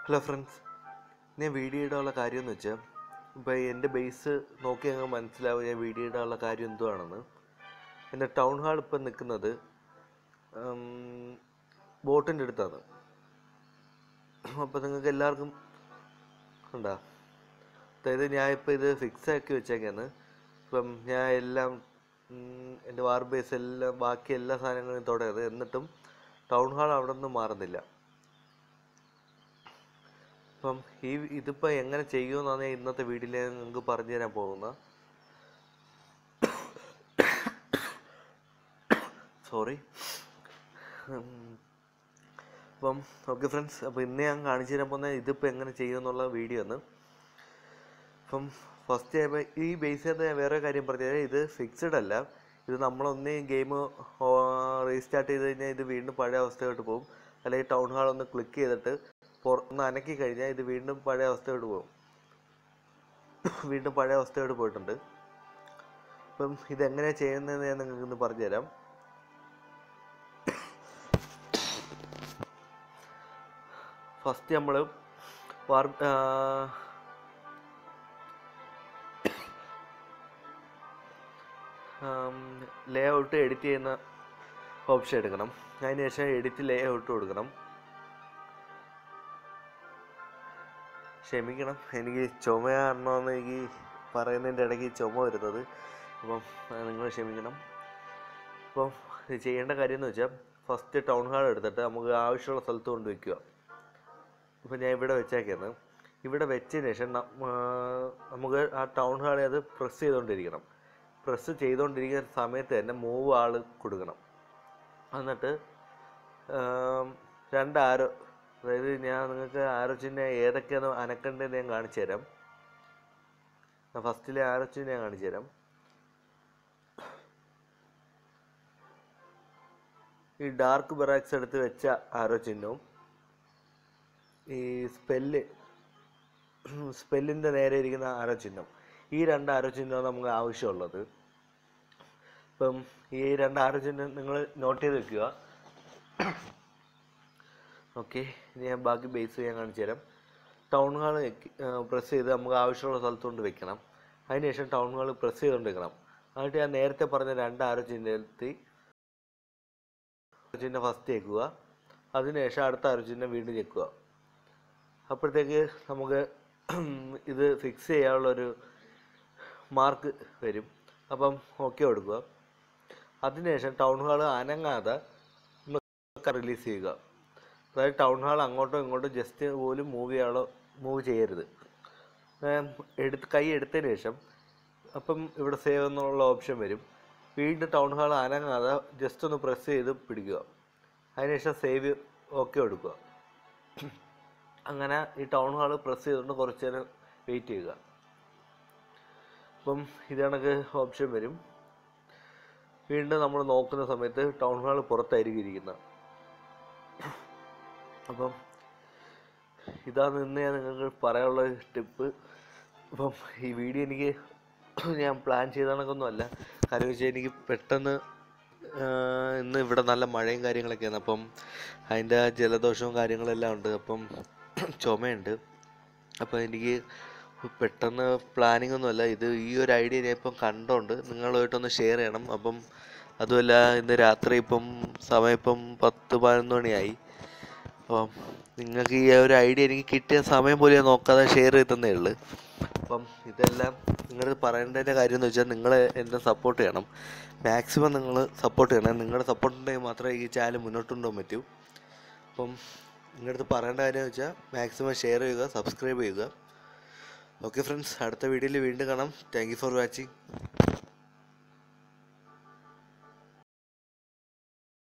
hello friends ഞാൻ video ഇടാനുള്ള കാര്യം എന്ന് വെച്ചാൽ ഇപ്പോൾ എൻ്റെ ബേസ് നോക്കി അങ്ങ് മനസ്സിലാവും ഞാൻ വീഡിയോ ഇടാനുള്ള കാര്യം എന്തുവാണെന്ന് എൻ്റെ ടൗൺ ഹാൾ ഇപ്പം നിൽക്കുന്നത് ബോട്ടിൻ്റെ അടുത്താണ് അപ്പോൾ നിങ്ങൾക്ക് എല്ലാവർക്കും ഉണ്ടാ അതായത് ഞാൻ ഇപ്പോൾ ഇത് ഫിക്സ് ആക്കി വെച്ചേക്കാണ് ഇപ്പം ഞാൻ എല്ലാം ഉം, എൻ്റെ വാർ ബേസ് എല്ലാം ബാക്കി എല്ലാ സാധനങ്ങളും തുടയത് എന്നിട്ടും ടൗൺ ഹാൾ അവിടെ നിന്ന് മാറുന്നില്ല അപ്പം ഈ ഇതിപ്പോൾ എങ്ങനെ ചെയ്യുമെന്നാണ് ഞാൻ ഇന്നത്തെ വീഡിയോയിൽ നിങ്ങൾക്ക് പറഞ്ഞു തരാൻ പോകുന്നത് സോറി അപ്പം ഓക്കെ ഫ്രണ്ട്സ് അപ്പോൾ ഇന്ന് ഞാൻ കാണിച്ചു തരാൻ പോകുന്ന ഇതിപ്പോൾ എങ്ങനെ ചെയ്യുമെന്നുള്ള വീഡിയോ ആണ് അപ്പം ഫസ്റ്റ് ഈ ബേസ് ചെയ്ത് ഞാൻ വേറെ കാര്യം പറഞ്ഞത് ഇത് ഫിക്സഡ് അല്ല ഇത് നമ്മളൊന്ന് ഗെയിം റീസ്റ്റാർട്ട് ചെയ്ത് കഴിഞ്ഞാൽ ഇത് വീണ്ടും പഴയ അവസ്ഥയോട്ട് പോകും അല്ലെങ്കിൽ ടൗൺ ഹാൾ ഒന്ന് ക്ലിക്ക് ചെയ്തിട്ട് പുറത്ത് അനക്കി കഴിഞ്ഞാൽ ഇത് വീണ്ടും പഴയ അവസ്ഥയോട്ട് പോകും വീണ്ടും പഴയ അവസ്ഥയോട്ട് പോയിട്ടുണ്ട് അപ്പം ഇതെങ്ങനെയാണ് ചെയ്യുന്നതെന്ന് ഞാൻ നിങ്ങൾക്ക് ഇന്ന് പറഞ്ഞുതരാം ഫസ്റ്റ് നമ്മൾ വാർ ലേ ഔട്ട് എഡിറ്റ് ചെയ്യുന്ന ഓപ്ഷൻ എടുക്കണം അതിന് ശേഷം എഡിറ്റ് ലേ ഔട്ട് കൊടുക്കണം ക്ഷമിക്കണം എനിക്ക് ചുമ കാരണമാണ് എനിക്ക് പറയുന്നതിൻ്റെ ഇടയ്ക്ക് ചുമ വരുന്നത് അപ്പം നിങ്ങൾ ക്ഷമിക്കണം അപ്പം ഇത് ചെയ്യേണ്ട കാര്യം എന്ന് വെച്ചാൽ ഫസ്റ്റ് ടൗൺ ഹാൾ എടുത്തിട്ട് നമുക്ക് ആവശ്യമുള്ള സ്ഥലത്ത് കൊണ്ട് വെക്കുക ഇപ്പം ഞാൻ ഇവിടെ വെച്ചേക്കാണ് ഇവിടെ വെച്ചതിന് ശേഷം ന- ആ, നമുക്ക് ആ ടൗൺ ഹാളിൽ അത് പ്രസ് ചെയ്തുകൊണ്ടിരിക്കണം പ്രസ് ചെയ്തുകൊണ്ടിരിക്കുന്ന സമയത്ത് തന്നെ മൂവ് ആൾ കൊടുക്കണം എന്നിട്ട് ആം, രണ്ട് ആരോ അതായത് ഞാൻ നിങ്ങൾക്ക് ആരോ ചിഹ്നം ഏതൊക്കെയാണ് അനക്കേണ്ടതെന്ന് ഞാൻ കാണിച്ചു തരാം ഫസ്റ്റിലെ ആരോ ചിഹ്നം ഞാൻ കാണിച്ചു തരാം ഈ ഡാർക്ക് ബറാക്സ് എടുത്ത് വെച്ച ആരോ ചിഹ്നവും ഈ സ്പെല്ല് സ്പെല്ലിൻ്റെ നേരെ ഇരിക്കുന്ന ആരോ ചിഹ്നം ഈ രണ്ട് ആരോ ചിഹ്നമാണ് നമുക്ക് ആവശ്യമുള്ളത് ഇപ്പം ഈ രണ്ട് ആരോ ചിഹ്നം നിങ്ങൾ നോട്ട് ചെയ്ത് വെക്കുക ഓക്കെ ഇനി ഞാൻ ബാക്കി ബേസ് ഞാൻ കാണിച്ചു തരാം ടൗൺ ഹാൾ പ്രസ് ചെയ്ത് നമുക്ക് ആവശ്യമുള്ള സ്ഥലത്ത് കൊണ്ട് വെക്കണം അതിനുശേഷം ടൗൺ ഹാൾ പ്രസ് ചെയ്തുകൊണ്ട് വെക്കണം എന്നിട്ട് ഞാൻ നേരത്തെ പറഞ്ഞ രണ്ട് ആരോ ചിഹ്നത്തിൽ ചിഹ്നം ഫസ്റ്റ് ഞെക്കുക അതിനുശേഷം അടുത്ത ആരോ ചിഹ്നം വീണ്ടും ഞെക്കുക അപ്പോഴത്തേക്ക് നമുക്ക് ഇത് ഫിക്സ് ചെയ്യാനുള്ളൊരു മാർക്ക് വരും അപ്പം ഓക്കെ കൊടുക്കുക അതിനുശേഷം ടൗൺ ഹാൾ അനങ്ങാതെ റിലീസ് ചെയ്യുക അതായത് ടൗൺ ഹാൾ അങ്ങോട്ടോ ഇങ്ങോട്ടോ ജസ്റ്റ് പോലും മൂവ് ചെയ്യാനോ മൂവ് ചെയ്യരുത് ഏം, എടുത്ത് കൈ എടുത്തതിന് ശേഷം അപ്പം ഇവിടെ സേവ് എന്നുള്ള ഓപ്ഷൻ വരും വീണ്ടും ടൗൺ ഹാൾ അനങ്ങാതെ ജസ്റ്റ് ഒന്ന് പ്രസ് ചെയ്ത് പിടിക്കുക അതിനുശേഷം സേവ് ഓക്കെ കൊടുക്കുക അങ്ങനെ ഈ ടൗൺ ഹാൾ പ്രസ് ചെയ്തുകൊണ്ട് കുറച്ച് നേരം വെയിറ്റ് ചെയ്യുക അപ്പം ഇത് കണക്ക് ഓപ്ഷൻ വരും വീണ്ടും നമ്മൾ നോക്കുന്ന സമയത്ത് ടൗൺ ഹാൾ പുറത്തായിരിക്കും ഇരിക്കുന്നത് അപ്പം ഇതാണ് ഇന്ന് ഞാൻ നിങ്ങൾക്ക് പറയാനുള്ള ടിപ്പ് അപ്പം ഈ വീഡിയോ എനിക്ക് ഞാൻ പ്ലാൻ ചെയ്ത കണക്കൊന്നുമല്ല കാര്യം വെച്ചാൽ എനിക്ക് പെട്ടെന്ന് ആഹ്, ഇന്ന് ഇവിടെ നല്ല മഴയും കാര്യങ്ങളൊക്കെയാണ് അപ്പം അതിൻ്റെ ജലദോഷവും കാര്യങ്ങളെല്ലാം ഉണ്ട് അപ്പം ചുമയുണ്ട് അപ്പോൾ എനിക്ക് പെട്ടെന്ന് പ്ലാനിങ് ഒന്നുമല്ല ഇത് ഈ ഒരു ഐഡിയ ഞാൻ ഇപ്പം കണ്ടോണ്ട് നിങ്ങളുമായിട്ടൊന്ന് ഷെയർ ചെയ്യണം അപ്പം അതുമല്ല ഇന്ന് രാത്രി ഇപ്പം സമയം ഇപ്പം പത്ത് പതിനൊന്ന് മണിയായി അപ്പം നിങ്ങൾക്ക് ഈ ഒരു ഐഡിയ എനിക്ക് കിട്ടിയ സമയം പോലും ഞാൻ നോക്കാതെ ഷെയർ ചെയ്തതന്നേ ഉള്ളൂ അപ്പം ഇതെല്ലാം നിങ്ങൾ പറയേണ്ടതിൻ്റെ കാര്യം എന്ന് വെച്ചാൽ നിങ്ങൾ എന്നെ സപ്പോർട്ട് ചെയ്യണം മാക്സിമം നിങ്ങൾ സപ്പോർട്ട് ചെയ്യണം നിങ്ങളുടെ സപ്പോർട്ട് ഉണ്ടെങ്കിൽ മാത്രമേ ഈ ചാനൽ മുന്നോട്ട് കൊണ്ടുപോകാൻ പറ്റൂ അപ്പം നിങ്ങളുടെ അടുത്ത് പറയേണ്ട കാര്യം എന്ന് വെച്ചാൽ മാക്സിമം ഷെയർ ചെയ്യുക സബ്സ്ക്രൈബ് ചെയ്യുക ഓക്കെ ഫ്രണ്ട്സ് അടുത്ത വീഡിയോയിൽ വീണ്ടും കാണാം താങ്ക് യു ഫോർ വാച്ചിങ്